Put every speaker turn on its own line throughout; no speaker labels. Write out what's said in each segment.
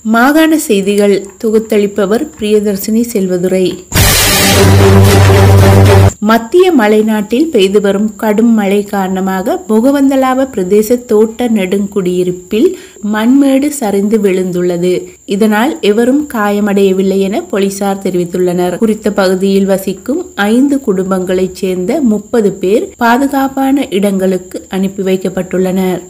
மாகாண செய்திகள் தொகுத்தளிப்பவர் பிரியதர்சினி செல்வதுரை மத்திய மலைநாட்டில் பெய்து வரும் கடும் மழை காரணமாக முகவந்தலாவ பிரதேச தோட்ட நெடுங்குடியிருப்பில் மண்மேடு சரிந்து விழுந்துள்ளது இதனால் எவரும் காயமடையவில்லை என போலீசார் தெரிவித்துள்ளனர் குறித்த பகுதியில் வசிக்கும் ஐந்து குடும்பங்களைச் சேர்ந்த முப்பது பேர் பாதுகாப்பான இடங்களுக்கு அனுப்பி வைக்கப்பட்டுள்ளனர்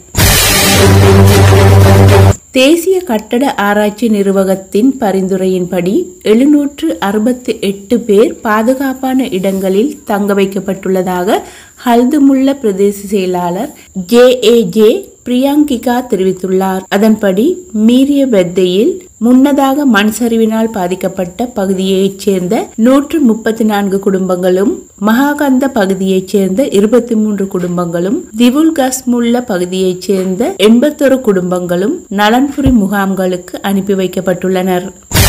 தேசிய கட்டட ஆராய்ச்சி நிர்வாகத்தின் பரிந்துரையின்படி எழுநூற்று அறுபத்தி எட்டு பேர் பாதுகாப்பான இடங்களில் தங்க வைக்கப்பட்டுள்ளதாக ஹல்துமுல்ல பிரதேச செயலாளர் ஜே ஏ ஜே பிரியாங்கிகா தெரிவித்துள்ளார் அதன்படி மீறிய பெத்தையில் முன்னதாக மண் சரிவினால் பாதிக்கப்பட்ட பகுதியைச் சேர்ந்த நூற்று முப்பத்தி நான்கு குடும்பங்களும் மகாகந்த பகுதியைச் சேர்ந்த இருபத்தி மூன்று குடும்பங்களும் திவுல்கஸ்முல்ல பகுதியைச் சேர்ந்த எண்பத்தொரு குடும்பங்களும் நலன்புரி முகாம்களுக்கு அனுப்பி வைக்கப்பட்டுள்ளனர்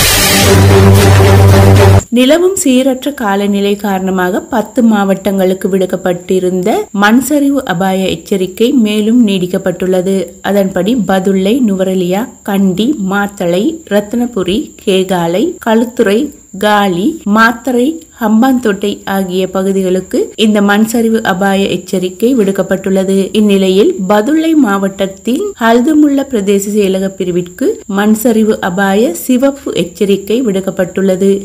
நிலவும் சீரற்ற காலநிலை காரணமாக பத்து மாவட்டங்களுக்கு விடுக்கப்பட்டிருந்த மண் சரிவு அபாய எச்சரிக்கை மேலும் நீடிக்கப்பட்டுள்ளது அதன்படி பதுளை நுவரலியா கண்டி மாத்தளை ரத்னபுரி கேகாலை களுத்துறை காலி மாத்தரை ஹம்பாந்தோட்டை ஆகிய பகுதிகளுக்கு இந்த மண் சரிவு அபாய எச்சரிக்கை விடுக்கப்பட்டுள்ளது இந்நிலையில் பதுளை மாவட்டத்தில் ஹல்துமுல்ல பிரதேச செயலக பிரிவிற்கு மண் சரிவு அபாய சிவப்பு எச்சரிக்கை விடுக்கப்பட்டுள்ளது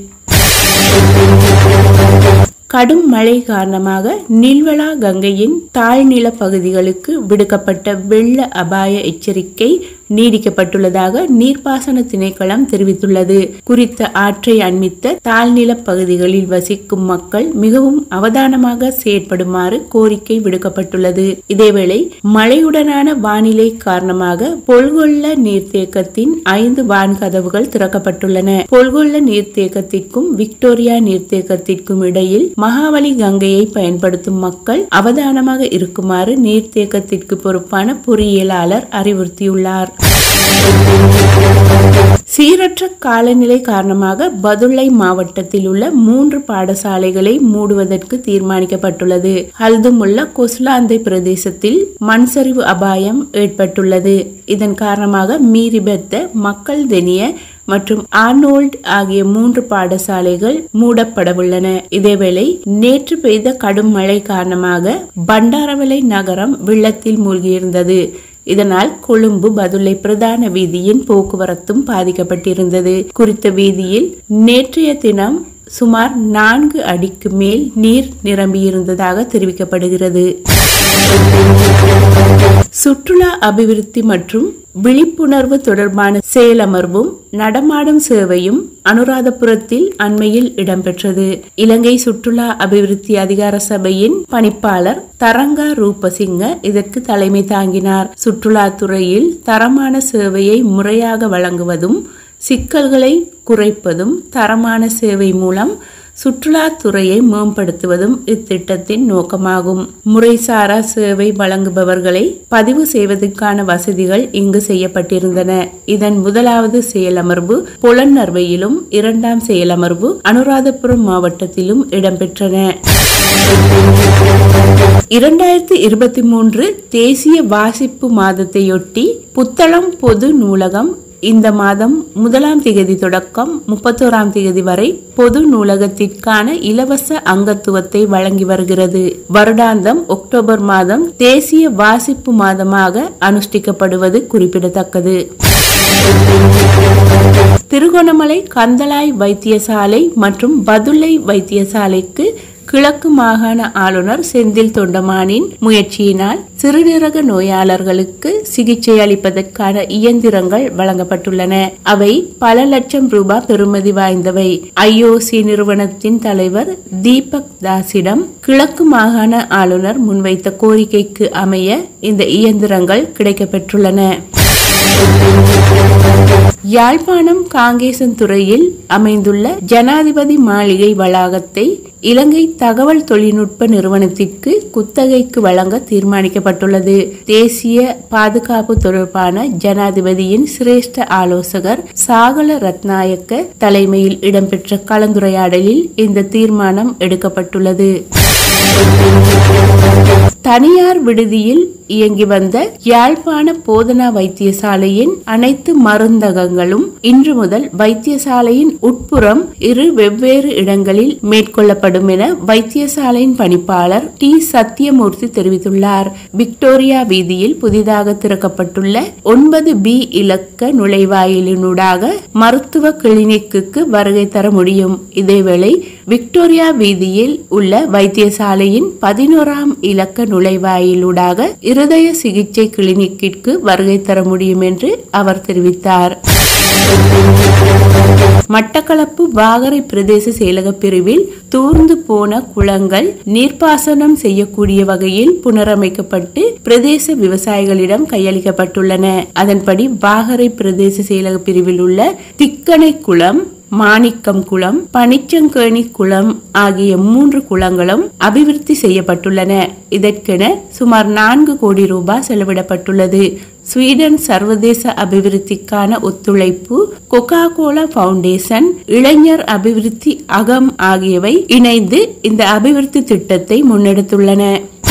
கடும் மழை காரணமாக நில்வலா கங்கையின் தாழ்நில பகுதிகளுக்கு விடுக்கப்பட்ட வெள்ள அபாய எச்சரிக்கை நீடிக்கப்பட்டுள்ளதாக நீர்ப்பாசன திணைக்களம் தெரிவித்துள்ளது குறித்த ஆற்றை அண்மித்த தாழ்நில பகுதிகளில் வசிக்கும் மக்கள் மிகவும் அவதானமாக செயற்படுமாறு கோரிக்கை விடுக்கப்பட்டுள்ளது இதேவேளை மழையுடனான வானிலை காரணமாக பொல்கொள்ள நீர்த்தேக்கத்தின் ஐந்து வான்கதவுகள் திறக்கப்பட்டுள்ளன பொல்கொள்ள நீர்த்தேக்கத்திற்கும் விக்டோரியா நீர்த்தேக்கத்திற்கும் இடையில் மகாவலி கங்கையை பயன்படுத்தும் மக்கள் அவதானமாக இருக்குமாறு நீர்த்தேக்கத்திற்கு பொறுப்பான பொறியியலாளர் அறிவுறுத்தியுள்ளார் சீரற்ற காலநிலை காரணமாக பதுளை மாவட்டத்தில் உள்ள மூன்று பாடசாலைகளை மூடுவதற்கு தீர்மானிக்கப்பட்டுள்ளது அல்துமுள்ள கொஸ்லாந்தை பிரதேசத்தில் மண் சரிவு அபாயம் ஏற்பட்டுள்ளது இதன் காரணமாக மீரிபெத்த மக்கள் தெனிய மற்றும் ஆர்னோல்ட் ஆகிய மூன்று பாடசாலைகள் மூடப்படவுள்ளன இதேவேளை நேற்று பெய்த கடும் மழை காரணமாக பண்டாரவளை நகரம் வெள்ளத்தில் மூழ்கியிருந்தது இதனால் கொழும்பு பதுளை பிரதான வீதியின் போக்குவரத்தும் பாதிக்கப்பட்டிருந்தது குறித்த வீதியில் நேற்றைய தினம் சுமார் நான்கு அடிக்கு மேல் நீர் நிரம்பியிருந்ததாக தெரிவிக்கப்படுகிறது சுற்றுலா அபிவிருத்தி மற்றும் விழிப்புணர்வு தொடர்பான செயலமர்வும் நடமாடும் சேவையும் அனுராதபுரத்தில் அண்மையில் இடம்பெற்றது இலங்கை சுற்றுலா அபிவிருத்தி அதிகார சபையின் பணிப்பாளர் தரங்கா ரூபசிங்க இதற்கு தலைமை தாங்கினார் சுற்றுலாத்துறையில் தரமான சேவையை முறையாக வழங்குவதும் சிக்கல்களை குறைப்பதும் தரமான சேவை மூலம் சுற்றுலாத்துறையை மேம்படுத்துவதும் இத்திட்டத்தின் நோக்கமாகும் முறைசாரா சேவை வழங்குபவர்களை பதிவு செய்வதற்கான வசதிகள் இங்கு செய்யப்பட்டிருந்தன இதன் முதலாவது செயலமர்வு புலனர்வையிலும் இரண்டாம் செயலமர்வு அனுராதபுரம் மாவட்டத்திலும் இடம்பெற்றன இரண்டாயிரத்தி இருபத்தி மூன்று தேசிய வாசிப்பு மாதத்தையொட்டி புத்தளம் பொது நூலகம் இந்த மாதம் முதலாம் திகதி தொடக்கம் முப்பத்தோராம் திகதி வரை பொது நூலகத்திற்கான இலவச அங்கத்துவத்தை வழங்கி வருகிறது வருடாந்தம் அக்டோபர் மாதம் தேசிய வாசிப்பு மாதமாக அனுஷ்டிக்கப்படுவது குறிப்பிடத்தக்கது திருகோணமலை கந்தளாய் வைத்தியசாலை மற்றும் பதுளை வைத்தியசாலைக்கு கிழக்கு மாகாண ஆளுநர் செந்தில் தொண்டமானின் முயற்சியினால் சிறுநீரக நோயாளர்களுக்கு சிகிச்சை அளிப்பதற்கான இயந்திரங்கள் வழங்கப்பட்டுள்ளன அவை பல லட்சம் ரூபாய் பெறுமதி வாய்ந்தவை ஐஓசி நிறுவனத்தின் தலைவர் தீபக் தாஸிடம் கிழக்கு மாகாண ஆளுநர் முன்வைத்த கோரிக்கைக்கு அமைய இந்த இயந்திரங்கள் கிடைக்கப்பெற்றுள்ளன யாழ்ப்பாணம் காங்கேசன்துறையில் அமைந்துள்ள ஜனாதிபதி மாளிகை வளாகத்தை இலங்கை தகவல் தொழில்நுட்ப நிறுவனத்திற்கு குத்தகைக்கு வழங்க தீர்மானிக்கப்பட்டுள்ளது தேசிய பாதுகாப்பு தொடர்பான ஜனாதிபதியின் சிரேஷ்ட ஆலோசகர் சாகல ரத்நாயக்க தலைமையில் இடம்பெற்ற கலந்துரையாடலில் இந்த தீர்மானம் எடுக்கப்பட்டுள்ளது தனியார் விடுதியில் இயங்கி வந்த யாழ்ப்பாண போதனா வைத்தியசாலையின் அனைத்து மருந்தகங்களும் இன்று முதல் வைத்தியசாலையின் உட்புறம் இரு வெவ்வேறு இடங்களில் மேற்கொள்ளப்படும் என வைத்தியசாலையின் பணிப்பாளர் டி சத்தியமூர்த்தி தெரிவித்துள்ளார் விக்டோரியா வீதியில் புதிதாக திறக்கப்பட்டுள்ள ஒன்பது பி இலக்க நுழைவாயிலினூடாக மருத்துவ கிளினிக்குக்கு வருகை தர முடியும் இதேவேளை விக்டோரியா வீதியில் உள்ள வைத்தியசாலையின் பதினோராம் இலக்க நுழைவாயிலூடாக இருதய சிகிச்சை கிளினிக்கிற்கு வருகை தர முடியும் என்று அவர் தெரிவித்தார் மட்டக்களப்பு வாகரை பிரதேச செயலக பிரிவில் தூர்ந்து போன குளங்கள் நீர்ப்பாசனம் செய்யக்கூடிய வகையில் புனரமைக்கப்பட்டு பிரதேச விவசாயிகளிடம் கையளிக்கப்பட்டுள்ளன அதன்படி வாகரை பிரதேச செயலக பிரிவில் உள்ள திக்கனை குளம் மாணிக்கம் குளம் பனிச்சங்கேணி குளம் ஆகிய மூன்று குளங்களும் அபிவிருத்தி செய்யப்பட்டுள்ளன இதற்கென சுமார் நான்கு கோடி ரூபாய் செலவிடப்பட்டுள்ளது ஸ்வீடன் சர்வதேச அபிவிருத்திக்கான ஒத்துழைப்பு கொக்கா கோலா பவுண்டேஷன் இளைஞர் அபிவிருத்தி அகம் ஆகியவை இணைந்து இந்த அபிவிருத்தி திட்டத்தை முன்னெடுத்துள்ளன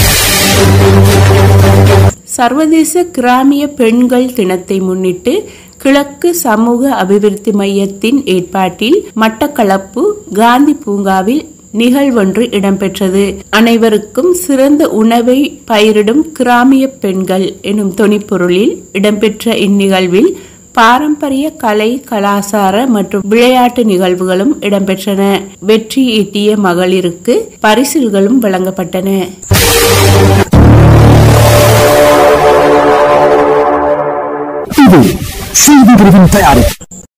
சர்வதேச கிராமிய பெண்கள் தினத்தை முன்னிட்டு கிழக்கு சமூக அபிவிருத்தி மையத்தின் ஏற்பாட்டில் மட்டக்களப்பு காந்தி பூங்காவில் நிகழ்வொன்று இடம்பெற்றது அனைவருக்கும் சிறந்த உணவை பயிரிடும் கிராமிய பெண்கள் எனும் தொனிப்பொருளில் இடம்பெற்ற இந்நிகழ்வில் பாரம்பரிய கலை கலாசார மற்றும் விளையாட்டு நிகழ்வுகளும் இடம்பெற்றன வெற்றி ஈட்டிய மகளிருக்கு பரிசில்களும் வழங்கப்பட்டன
இது செய்தி பிரிவின் தயாரிப்பு